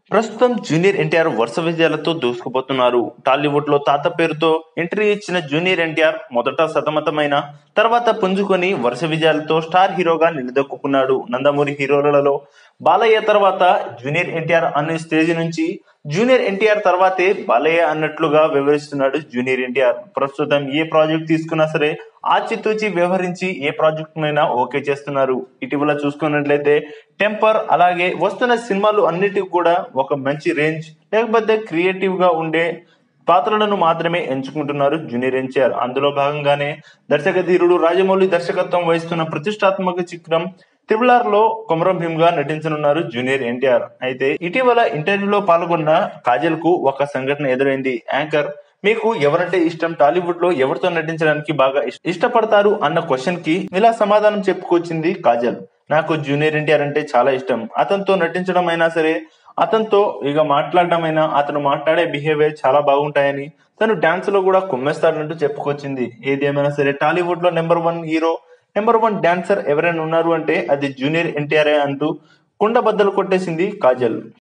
ప్రస్తుతం జూనియర్ ఎన్టీఆర్ వరుస విజయాలతో దూసుకుపోతున్నారు టాలీవుడ్ లో తాత పేరుతో ఎంట్రీ ఇచ్చిన జూనియర్ ఎన్టీఆర్ మొదట సతమతమైన తర్వాత పుంజుకొని వరుస విజయాలతో స్టార్ హీరోగా నిలదొక్కున్నాడు నందమూరి హీరోలలో బాలయ్య తర్వాత జూనియర్ ఎన్టీఆర్ అనే స్టేజ్ నుంచి జూనియర్ ఎన్టీఆర్ తర్వాతే బాలయ్య అన్నట్లుగా వివరిస్తున్నాడు జూనియర్ ఎన్టీఆర్ ప్రస్తుతం ఏ ప్రాజెక్ట్ తీసుకున్నా సరే ఆచితూచి వ్యవహరించి ఏ ప్రాజెక్ట్ నైనా ఓకే చేస్తున్నారు ఇటీవల చూసుకున్నట్లయితే టెంపర్ అలాగే వస్తున్న సినిమాలు అన్నిటికి కూడా ఒక మంచి రేంజ్ లేకపోతే క్రియేటివ్ గా ఉండే పాత్రలను మాత్రమే ఎంచుకుంటున్నారు జూనియర్ ఎన్టీఆర్ అందులో భాగంగానే దర్శక ధీరుడు రాజమౌళి దర్శకత్వం వహిస్తున్న ప్రతిష్టాత్మక చిత్రం త్రిబులార్ లో కొమరం భీమ్ గా నటించనున్నారు జూనియర్ ఎన్టీఆర్ అయితే ఇటీవల ఇంటర్వ్యూలో పాల్గొన్న కాజల్ కు ఒక సంఘటన ఎదురైంది యాంకర్ మీకు ఎవరంటే ఇష్టం టాలీవుడ్ లో ఎవరితో నటించడానికి బాగా ఇష్- ఇష్టపడతారు అన్న క్వశ్చన్ కి ఇలా సమాధానం చెప్పుకొచ్చింది కాజల్ నాకు జూనియర్ ఎన్టీఆర్ అంటే చాలా ఇష్టం అతనితో నటించడం అయినా సరే అతనితో ఇక మాట్లాడడం అయినా అతను మాట్లాడే బిహేవియర్ చాలా బాగుంటాయని తను డాన్స్ లో కూడా కుమ్మేస్తాడంటూ చెప్పుకొచ్చింది ఏది ఏమైనా సరే టాలీవుడ్ లో number one hero number one dancer ఎవరైనా ఉన్నారు అంటే అది జూనియర్ ఎన్టీఆర్ అంటూ కుండ బద్దలు కొట్టేసింది కాజల్